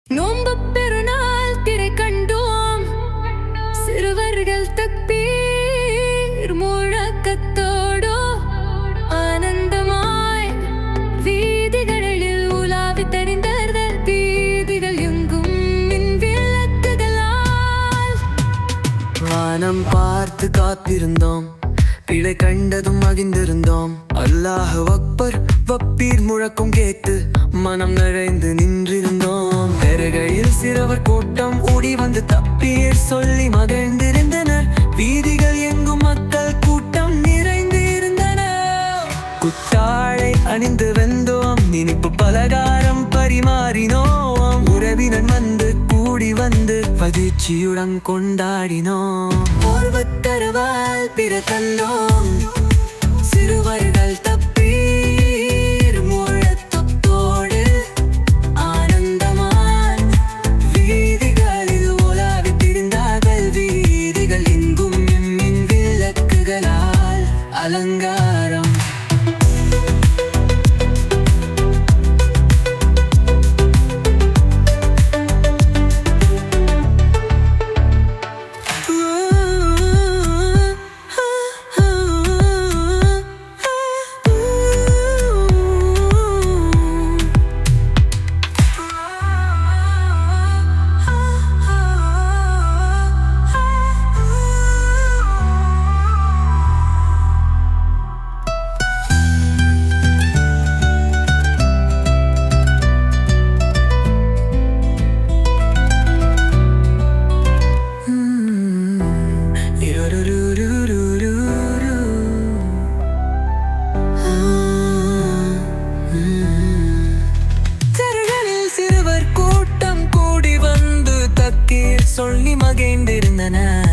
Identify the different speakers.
Speaker 1: நோன்பு பெருநாள் திரை கண்டோம் சிறுவர்கள் தக்பீர் முழக்கத்தோடோ ஆனந்தமாய் வீதிகளில் உலாவி தெரிந்தார்கள் வீதிகள் எங்கும் மின் விளக்குகளால்
Speaker 2: வானம் பார்த்து காத்திருந்தோம் பிழை கண்டதும் மகிழ்ந்திருந்தோம் அல்லாஹ் அக்பர் வப்பீர் முழக்கம் கேட்டு மனம் நிறைந்து நின்றிருந்தோம் பெருகையில் சிறுவர் கூட்டம் ஓடி வந்து தப்பீர் சொல்லி மகிழ்ந்திருந்தனர் வீதிகள் எங்கும் மக்கள் கூட்டம் நிறைந்து இருந்தனர் குத்தாழை அணிந்து வெந்தோம் இனிப்பு பலகாரம் பரிமாறினோம் உறவினர் வந்து கூடி வந்து பதிர்ச்சியுடன் கொண்டாடினோம் ஓர்வத்தரவால் பிறத்தல்லோம் சிறுவர்கள் தப்பீர் முழத்தத்தோடு ஆனந்தமாய் வீதிகளில் உலாவி திரிந்தார்கள் வீதிகள் எங்கும் மின் விளக்குகளால் அலங்காரம் தெருகளில் சிறுவர் கூட்டம் கூடி வந்து தக்கீர் சொல்லி மகிழ்ந்திருந்தனர்